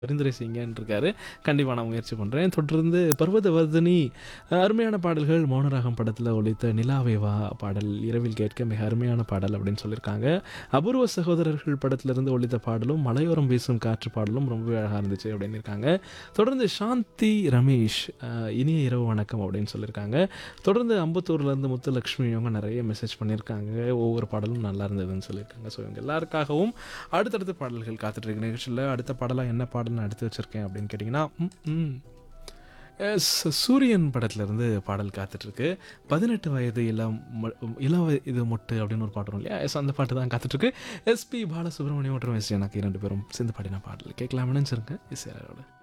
பரிந்துரை செய்யுங்கன்னு இருக்காரு கண்டிப்பாக நான் முயற்சி பண்ணுறேன் தொடர்ந்து பர்வதவர்தினி அருமையான பாடல்கள் மௌனராகம் படத்தில் ஒலித்த நிலாவேவா பாடல் இரவில் கேட்க மிக அருமையான பாடல் அப்படின்னு சொல்லியிருக்காங்க அபூர்வ சகோதரர்கள் படத்திலிருந்து ஒலித்த பாடலும் மலையோரம் வீசும் காற்று பாடலும் ரொம்பவே அழகாக இருந்துச்சு அப்படின்னு இருக்காங்க தொடர்ந்து சாந்தி ரமேஷ் அஹ், இனிய இரவு வணக்கம் அப்படின்னு சொல்லியிருக்காங்க தொடர்ந்து அம்பத்தூர்லேருந்து முத்துலக்ஷ்மி இவங்க நிறைய மெசேஜ் பண்ணியிருக்காங்க ஒவ்வொரு பாடலும் நல்லா இருந்ததுன்னு சொல்லியிருக்காங்க ஸோ இவங்க எல்லாருக்காகவும் அடுத்தடுத்த பாடல்கள் காத்துட்ருக்க நிகழ்ச்சியில் அடுத்த பாடலாக என்ன பாடல் நான் எடுத்து வச்சுருக்கேன் அப்படின்னு கேட்டிங்கன்னா ம், ம். எஸ் சூரியன் படத்துலேருந்து பாடல் காத்துட்ருக்கு பதினெட்டு வயது இளம் ம- இளம் வய- இது மொட்டு அப்படின்னு ஒரு பாட்டு வரும் இல்லையா எஸ் அந்த பாட்டு தான் காத்துட்ருக்கு எஸ்பி பாலசுப்ரமணியம் மற்றும் எஸ் எனக்கு இரண்டு பேரும் சேர்ந்து பாடின பாடல் கேட்கலாம்னு நினச்சிருங்க எஸ் யாரோட